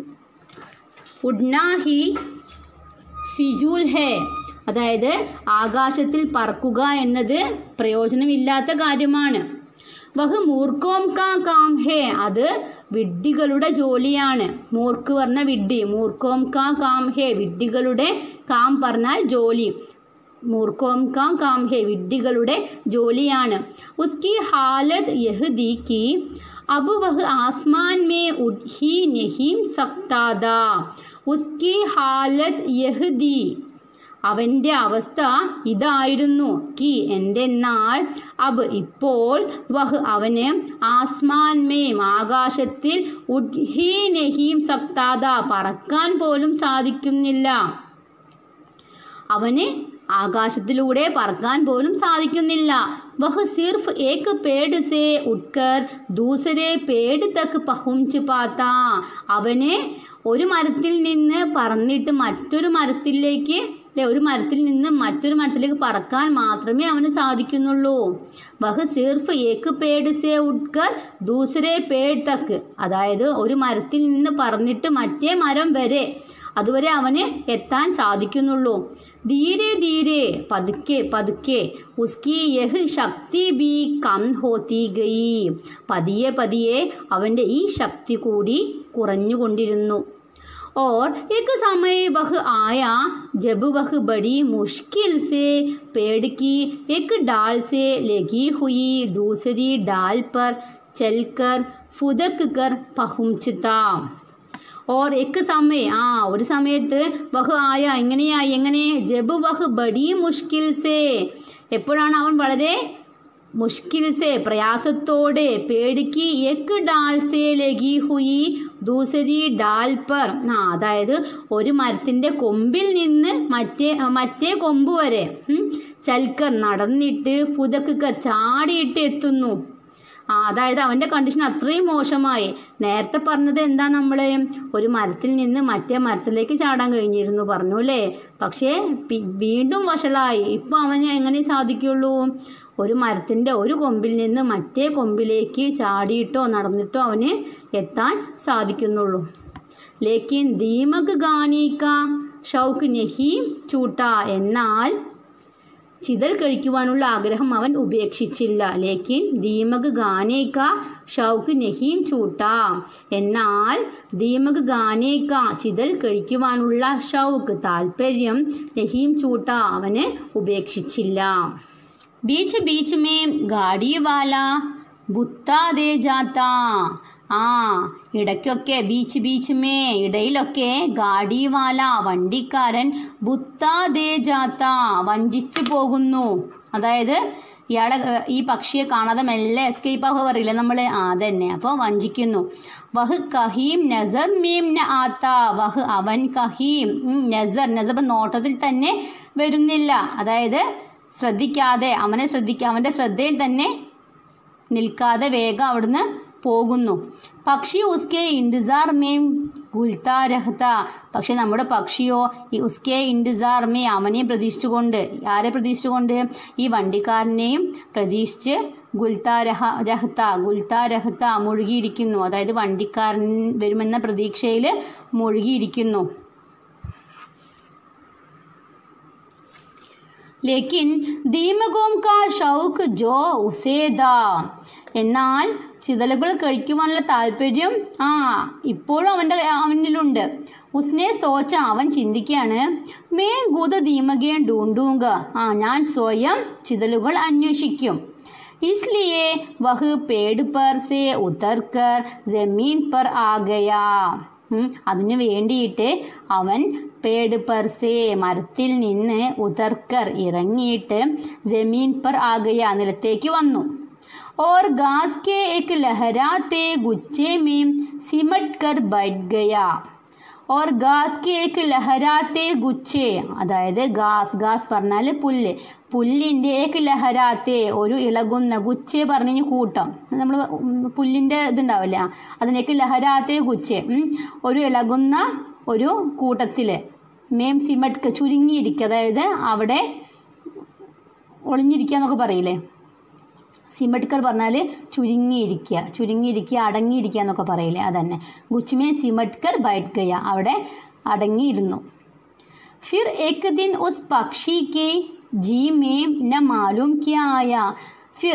ഉഡ്നാഹി ഫിജൂൽ ഹേ അതായത് ആകാശത്തിൽ പറക്കുക എന്നത് പ്രയോജനമില്ലാത്ത കാര്യമാണ് വഹ് മൂർക്കോം കാ കാം ഹേ അത് വിഡ്ഢികളുടെ ജോലിയാണ് മൂർക്ക് പറഞ്ഞ വിഡ്ഢി മൂർക്കോം കാ കാം ഹേ വിഡ്ഢികളുടെ കാം പറഞ്ഞാൽ ജോലി മൂർക്കോം കാ കാം ഹേ വിഡ്ഢികളുടെ ജോലിയാണ് ഉസ്കി ഹാലത് യഹ് ദി കി अब वह आसमान में उड़ ही नहीं सकता था उसकी हालत यह दी അവൻ്റെ അവസ്ഥ ഇതായിരുന്നു കി എന്തെന്നാൽ അബ് ഇപ്പോൾ വഹ് അവന് ആസ്മാൻ മേം ആകാശത്തിൽ ഉഡ്ഹീ നഹീം സക്താദ പറക്കാൻ പോലും സാധിക്കുന്നില്ല അവന് ആകാശത്തിലൂടെ പറക്കാൻ പോലും സാധിക്കുന്നില്ല വഹ് സിർഫ് ഏക് പേട് സേ ഉട്കർ ദൂസരെ പേട് തക്ക് പഹുംച്ച് പാത്ത അവന് ഒരു മരത്തിൽ നിന്ന് പറന്നിട്ട് മറ്റൊരു മരത്തിലേക്ക് അല്ലെ ഒരു മരത്തിൽ നിന്ന് മറ്റൊരു മരത്തിലേക്ക് പറക്കാൻ മാത്രമേ അവന് സാധിക്കുന്നുള്ളൂ വഹ് സിർഫ് ഏക്ക് പേട് സേ ഉട്കർ ദൂസരെ പേട് തക്ക് അതായത് ഒരു മരത്തിൽ നിന്ന് പറന്നിട്ട് മറ്റേ മരം വരെ അതുവരെ അവന് എത്താൻ സാധിക്കുന്നുള്ളൂ ധീരെ ധീരെ പതുക്കെ പതുക്കെ ഉസ്കി യഹ് ശക്തി ബി കം ഹോത്തി ഗയി പതിയെ പതിയെ അവൻ്റെ ഈ ശക്തി കൂടി കുറഞ്ഞുകൊണ്ടിരുന്നു और एक समय वह आया जब वह बड़ी मुश्किल से पेड़ की एक डाल से लगी हुई दूसरी डाल पर चलकर फुदक कर पहुंचता ഓർ എക്ക് സമയ ആ ഒരു സമയത്ത് വഹ് ആയ എങ്ങനെയായി എങ്ങനെ ജബ് വഹ് ബഡി മുഷ്കിൽ സേ എപ്പോഴാണ് അവൻ വളരെ മുഷ്കിൽ സേ പ്രയാസത്തോടെ പേടിക്ക് എക്ക് ഡാൽ സേ ലഗി ഹുയി ദൂസരി ഡാൽ പർ ആ അതായത് ഒരു മരത്തിൻ്റെ കൊമ്പിൽ നിന്ന് മറ്റേ മറ്റേ കൊമ്പ് വരെ ഉം, ചൽക്കർ നടന്നിട്ട് ഫുദക്കർ ചാടിയിട്ട് എത്തുന്നു ആ അതായത് അവൻ്റെ കണ്ടീഷൻ അത്രയും മോശമായി നേരത്തെ പറഞ്ഞത് എന്താ നമ്മൾ ഒരു മരത്തിൽ നിന്ന് മറ്റേ മരത്തിലേക്ക് ചാടാൻ കഴിഞ്ഞിരുന്നു പറഞ്ഞു അല്ലേ പക്ഷേ പി- വീണ്ടും വഷളായി ഇപ്പം അവന് എങ്ങനെ സാധിക്കുള്ളൂ ഒരു മരത്തിൻ്റെ ഒരു കൊമ്പിൽ നിന്ന് മറ്റേ കൊമ്പിലേക്ക് ചാടിയിട്ടോ നടന്നിട്ടോ അവന് എത്താൻ സാധിക്കുന്നുള്ളൂ ലേക്കിൻ ദീമക് ഗാനിക്ക ഷൗക്ക് നെഹി ചൂട്ട എന്നാൽ ചിതൽ കഴിക്കുവാനുള്ള ആഗ്രഹം അവൻ ഉപേക്ഷിച്ചില്ല ലേക്കിൻ ദീമക് ഗാനേക്ക ഷൗക്ക് നഹീം ചൂട്ട എന്നാൽ ദീമക് ഗാനേക്ക ചിതൽ കഴിക്കുവാനുള്ള ഷൗക്ക് താല്പര്യം നഹീം ചൂട്ട അവന് ഉപേക്ഷിച്ചില്ല ബീച്ച് ബീച്ച് മേ ഗാഡി വാല ബുത്താ ദേ ജാത്ത ആ ഇടയ്ക്കൊക്കെ ബീച്ച് ബീച്ച് മേ ഇടയിലൊക്കെ ഗാഡി വാല വണ്ടിക്കാരൻ ബുത്താ ദേ ജാത്ത വഞ്ചിച്ചു പോകുന്നു അതായത് ഇയാളെ ഏഹ്, ഈ പക്ഷിയെ കാണാതെ മെല്ലെ എസ്കേപ്പ് ആവുക പറയില്ല നമ്മൾ ആ അതന്നെ അപ്പോൾ വഞ്ചിക്കുന്നു വഹ് കഹീം നസർ മീം ന ആത്ത വഹ് അവൻ കഹീം ഉം, നസർ നസർ ഇപ്പം നോട്ടത്തിൽ തന്നെ വരുന്നില്ല അതായത് ശ്രദ്ധിക്കാതെ അവനെ ശ്രദ്ധിക്ക അവൻ്റെ ശ്രദ്ധയിൽ തന്നെ നിൽക്കാതെ വേഗം അവിടുന്ന് പോകുന്നു പക്ഷി ഉസ്കെ ഇൻഡിസാർ മേം ഗുൽത്താ രഹത്ത പക്ഷെ നമ്മുടെ പക്ഷിയോ ഈ ഉസ്കെ ഇൻഡിസാർ മേ അവനെ പ്രതീക്ഷിച്ചുകൊണ്ട് ആരെ പ്രതീക്ഷിച്ചുകൊണ്ട് ഈ വണ്ടിക്കാരനെയും പ്രതീക്ഷിച്ച് ഗുൽത്താ രഹ രഹത്ത ഗുൽത്താ രഹത്ത മുഴുകിയിരിക്കുന്നു അതായത് വണ്ടിക്കാരൻ വരുമെന്ന പ്രതീക്ഷയിൽ മുഴുകിയിരിക്കുന്നു ലേക്കിൻ ദീമകോം കാ ഷൗക്ക് ജോ ഉസേദാ എന്നാൽ ചിതലുകൾ കഴിക്കുവാനുള്ള താല്പര്യം ആ ഇപ്പോഴും അവൻ്റെ അവനിലുണ്ട് ഉസ്നെ സോച്ച അവൻ ചിന്തിക്കുകയാണ് മേ ഗുത ദീമകേ ഡൂണ്ടൂങ്ക ആ ഞാൻ സ്വയം ചിതലുകൾ അന്വേഷിക്കും इसलिए वह पेड़ पर से उतरकर जमीन पर आ गया ഉം, അതിനു വേണ്ടിയിട്ട് അവൻ പേട് പർസേ മരത്തിൽ നിന്ന് ഉതർക്കർ ഇറങ്ങിയിട്ട് ജമീൻ പർ ആകയ നിലത്തേക്ക് വന്നു और घास के एक लहराते गुच्छे में सिमट कर बैठ गया और घास के एक ലഹരാത്തെ ഗുച്ഛേ അതായത് ഗാസ് ഗാസ് പറഞ്ഞാൽ പുല്ല് പുല്ലിൻ്റെ ഏക്ക് ലഹരാത്തെ ഒരു ഇളകുന്ന ഗുച്ഛേ പറഞ്ഞു കൂട്ടം നമ്മൾ പുല്ലിൻ്റെ ഇതുണ്ടാവില്ല ആ, അതിനേക്ക് ലഹരാത്തെ ഗുച്ഛേ ഉം, ഒരു ഇളകുന്ന ഒരു കൂട്ടത്തിൽ മേം സിമട്ട് ചുരുങ്ങിയിരിക്കുക അതായത് അവിടെ ഒളിഞ്ഞിരിക്കുക എന്നൊക്കെ പറയില്ലേ സിമട്കർ പറഞ്ഞാൽ ചുരുങ്ങിയിരിക്കുക ചുരുങ്ങിയിരിക്കുക അടങ്ങിയിരിക്കുക എന്നൊക്കെ പറയില്ലേ അതന്നെ ഗുച്ച്മേ സിമട്കർ ബൈറ്റ് ഗയ അവിടെ അടങ്ങിയിരുന്നു ഫിർ एक दिन उस पक्षी के जी में न मालूम क्या आया फिर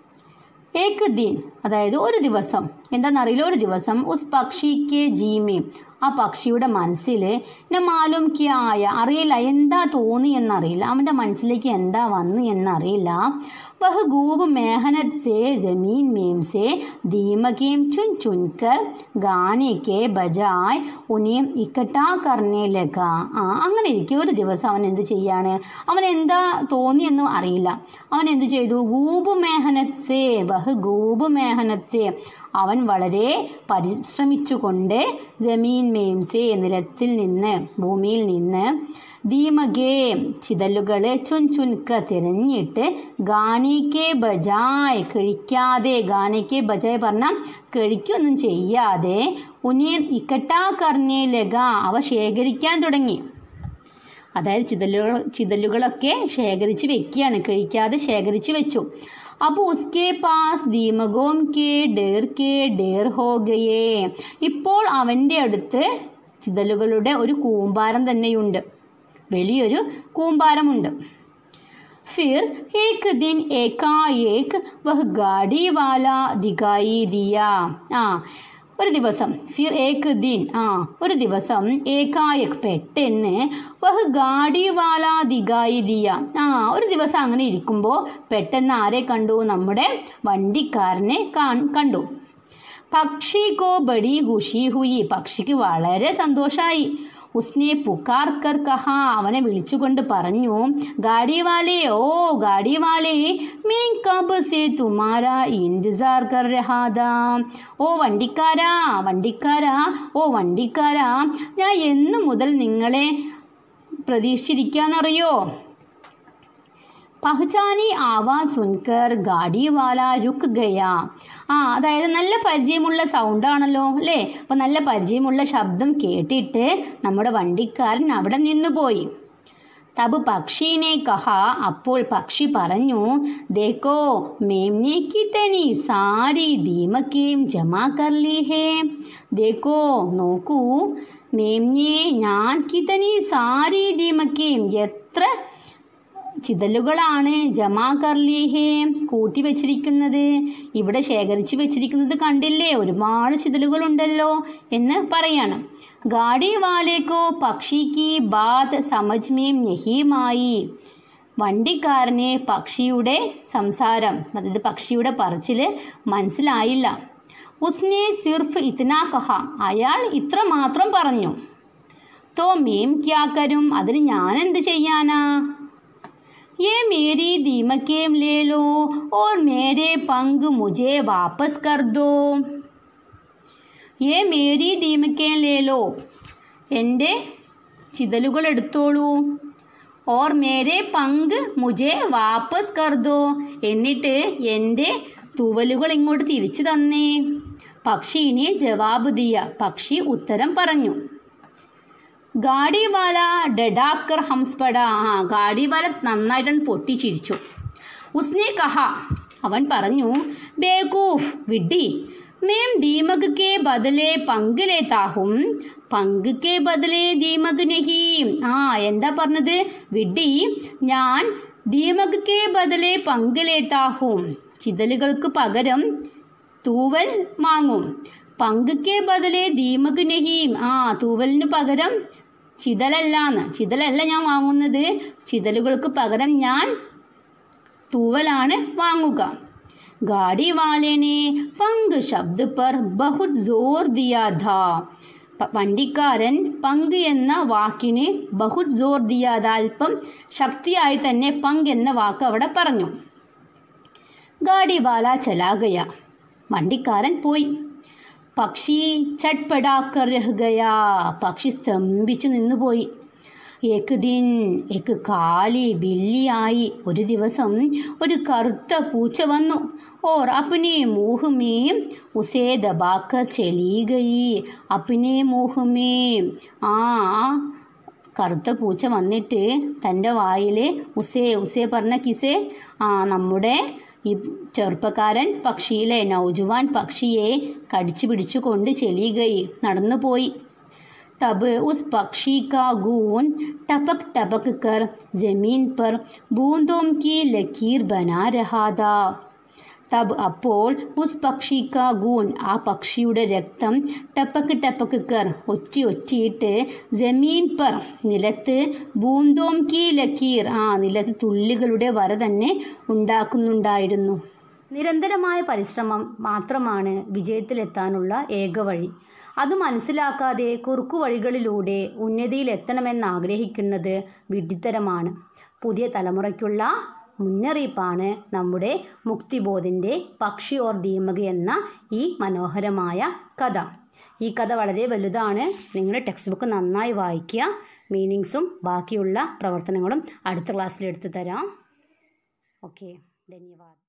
ഏക് ദിൻ അതായത് ഒരു ദിവസം എന്താണെന്നറിയില്ല ഒരു ദിവസം ഉസ് പക്ഷിക്ക് ജീമി ആ പക്ഷിയുടെ മനസ്സിൽ ന മാലും ക്യ ആയ അറിയില്ല എന്താ തോന്നി എന്നറിയില്ല അവൻ്റെ മനസ്സിലേക്ക് എന്താ വന്നു എന്നറിയില്ല വഹ് ഗൂബ് മേഹനത് സേ ജമീൻ മേം സേ ദീമകേം ചുൻ ചുൻകർ ഗാനെ കെ ബജായ് ഉനിയും ഇക്കട്ടാ കർണേ ലഗ ആ അങ്ങനെ ഇരിക്കും ഒരു ദിവസം അവൻ എന്ത് ചെയ്യാണ് അവൻ എന്താ തോന്നിയെന്നും അറിയില്ല അവൻ എന്ത് ചെയ്തു ഗൂബ് മേഹനത് സേ വഹ് ഗൂബ് മേഹനത് സേ അവൻ വളരെ പരിശ്രമിച്ചുകൊണ്ട് ജമീൻ മേംസേ നിലത്തിൽ നിന്ന് ഭൂമിയിൽ നിന്ന് ദീമകേ ചിതലുകളെ ചുൻ ചുൻക തിരഞ്ഞിട്ട് ഗാനിക്കെ ബജായ് കഴിക്കാതെ ഗാനിക്കെ ബജായ് പറഞ്ഞാൽ കഴിക്കൊന്നും ചെയ്യാതെ ഉനിയെ ഇക്കട്ടാ കർണേ ലഗ അവ ശേഖരിക്കാൻ തുടങ്ങി അതായത് ചിതലുകൾ ചിതലുകളൊക്കെ ശേഖരിച്ച് വെക്കുകയാണ് കഴിക്കാതെ ശേഖരിച്ച് വെച്ചു അപ്പോൾ ഉസ്കെ പാസ് ദീമകോം കെ ഡേർ കെ ഡേർ ഹോ ഗയേ ഇപ്പോൾ അവൻ്റെ അടുത്ത് ചിതലുകളുടെ ഒരു കൂമ്പാരം തന്നെയുണ്ട് വലിയൊരു കൂമ്പാരമുണ്ട് फिर एक दिन एकाएक वह गाड़ी वाला दिखाई दिया ആ ഒരു ദിവസം ഫിർ ഏക്ക് ദിൻ ആ ഒരു ദിവസം ഏകായക് പെട്ടെന്ന് വഹ് ഗാഡി വാല ദിഗായി ദിയ ആ ഒരു ദിവസം അങ്ങനെ ഇരിക്കുമ്പോൾ പെട്ടെന്ന് ആരെ കണ്ടു നമ്മുടെ വണ്ടിക്കാരനെ കാൺ കണ്ടു പക്ഷി കോ ബഡി ഖുഷി ഹുയി പക്ഷിക്ക് വളരെ സന്തോഷമായി ഉസ്നെ പുക്കാർ കർ കഹ അവനെ വിളിച്ചുകൊണ്ട് പറഞ്ഞു ഗാഡി വാലേ ഓ ഗാഡി വാലേ മേ കബ് സേ തുമാരാ ഇന്തിസാർ കർ രഹാദാ ഓ വണ്ടിക്കാരാ വണ്ടിക്കാരാ ഓ വണ്ടിക്കാരാ ഞാൻ എന്നു മുതൽ നിങ്ങളെ പ്രതീക്ഷിച്ചിരിക്കാന്നറിയോ പഹ്ചാനി ആവാസ് സുൻകർ ഗാഡി വാല രുക്ക് ഗയ ആ അതായത് നല്ല പരിചയമുള്ള സൗണ്ടാണല്ലോ അല്ലേ അപ്പം നല്ല പരിചയമുള്ള ശബ്ദം കേട്ടിട്ട് നമ്മുടെ വണ്ടിക്കാരൻ അവിടെ നിന്നുപോയി തബ് പക്ഷീനെ കഹ അപ്പോൾ പക്ഷി പറഞ്ഞു ദേക്കോ മേംനെ കിതനി സാരി ദീമക്കേം ജമാ കർലി ഹേ ദേക്കോ നോക്കൂ മേംനെ ഞാൻ കിതനി സാരി ദീമക്കേം എത്ര ചിതലുകളാണ് ജമാ കർലിഹേ കൂട്ടി വെച്ചിരിക്കുന്നത് ഇവിടെ ശേഖരിച്ചു വെച്ചിരിക്കുന്നത് കണ്ടില്ലേ ഒരുപാട് ചിതലുകളുണ്ടല്ലോ എന്ന് പറയാണ് ഗാഡി വാലേക്കോ പക്ഷിക്ക് ബാത് സമജ്മേം യഹീമായി വണ്ടിക്കാരന് പക്ഷിയുടെ സംസാരം അതായത് പക്ഷിയുടെ പറച്ചിൽ മനസ്സിലായില്ല ഉസ്നെ സിർഫ് ഇത്നാ കഹ അയാൾ ഇത്ര മാത്രം പറഞ്ഞു തോ മേം ക്യാക്കരും അതിന് ഞാൻ എന്ത് ചെയ്യാനാ ये मेरी दीमकें ले लो और मेरे पंग मुझे वापस कर दो ये मेरी ദീമക്കേം ലേലോ എൻ്റെ ചിതലുകൾ എടുത്തോളൂ ഓർ മേരെ പങ്ക് മുജെ വാപ്പസ് കർദോ എന്നിട്ട് എൻ്റെ തൂവലുകൾ ഇങ്ങോട്ട് തിരിച്ചു തന്നേ പക്ഷീനെ ജവാബ് ദിയ പക്ഷി ഉത്തരം പറഞ്ഞു ഗാഡി വാല ഡഡാക്കർ ഹംസ്പട ആ ഗാഡി വാല നന്നായിട്ടാണ് പൊട്ടിച്ചിരിച്ചു ഉസ്നെ കഹ അവൻ പറഞ്ഞു ബേകൂഫ് വിഡ്ഡി മേം ദീമക് കെ ബദലെ പങ്ക് ലേത്താഹും പങ്ക് കെ ബദലെ ദീമക് നഹി ആ എന്താ പറഞ്ഞത് വിഡ്ഡി ഞാൻ ദീമക് കെ ബദലെ പങ്ക് ലേത്താ ഹൂം ചിതലുകൾക്ക് പകരം തൂവൽ വാങ്ങും പങ്ക് കെ ബദലെ ദീമക് നഹീം ആ തൂവലിന് പകരം ചിതലല്ലാന്ന് ചിതലല്ല ഞാൻ വാങ്ങുന്നത് ചിതലുകൾക്ക് പകരം ഞാൻ തൂവലാണ് വാങ്ങുക ഗാഡി വാലേനെ പങ്ക് ശബ്ദ പർ ബഹുത് ജോർ ദിയാ ധാ പ- വണ്ടിക്കാരൻ പങ്ക് എന്ന വാക്കിന് ബഹുത് ജോർ ദിയാത അല്പം ശക്തിയായി തന്നെ പങ്ക് എന്ന വാക്ക് അവിടെ പറഞ്ഞു ഗാഡി വാല ചലാഗയ വണ്ടിക്കാരൻ പോയി പക്ഷി ചട്പടാക്കർ രഹ് ഗയാ പക്ഷി സ്തംഭിച്ചു നിന്നുപോയി ഏക്ക് ദിൻ ഏക്ക് കാലി ബില്ലിയായി ഒരു ദിവസം ഒരു കറുത്ത പൂച്ച വന്നു ഓർ അപ്പനെ മൂഹുമേ ഉസേ ദബാക്കർ ചെലീ ഗയി അപ്പനെ മൂഹുമേ ആ കറുത്ത പൂച്ച വന്നിട്ട് തൻ്റെ വായിൽ ഉസേ ഉസേ പറഞ്ഞ കിസേ ആ നമ്മുടെ ഈ ചെറുപ്പക്കാരൻ പക്ഷിയിലെ നൗജുവാൻ പക്ഷിയെ കടിച്ചു പിടിച്ചുകൊണ്ട് ചെലിയുകയി നടന്നുപോയി तब उस पक्षी का गून टपक टपक कर जमीन पर बूंदों की लकीर बना रहा था തബ് അപ്പോൾ ഉസ് പക്ഷിക്ക ഗൂൺ ആ പക്ഷിയുടെ രക്തം ടപ്പക്ക് ടപ്പക്ക് കർ ഒറ്റി ഒറ്റിയിട്ട് ജമീൻ പർ നിലത്ത് ബൂന്തോം കീ ലക്കീർ ആ നിലത്ത് തുള്ളികളുടെ വര തന്നെ ഉണ്ടാക്കുന്നുണ്ടായിരുന്നു നിരന്തരമായ പരിശ്രമം മാത്രമാണ് വിജയത്തിലെത്താനുള്ള ഏക വഴി അത് മനസ്സിലാക്കാതെ കുറുക്കു വഴികളിലൂടെ ഉന്നതിയിലെത്തണമെന്ന് ആഗ്രഹിക്കുന്നത് വിഡ്ഢിത്തരമാണ് പുതിയ തലമുറയ്ക്കുള്ള മുന്നറിയിപ്പാണ് നമ്മുടെ മുക്തിബോധിൻ്റെ പക്ഷി ഓർ ദീമക എന്ന ഈ മനോഹരമായ കഥ ഈ കഥ വളരെ വലുതാണ് നിങ്ങളുടെ ടെക്സ്റ്റ് ബുക്ക് നന്നായി വായിക്കുക മീനിങ്സും ബാക്കിയുള്ള പ്രവർത്തനങ്ങളും അടുത്ത ക്ലാസ്സിൽ എടുത്തു തരാം ഓക്കെ ധന്യവാദം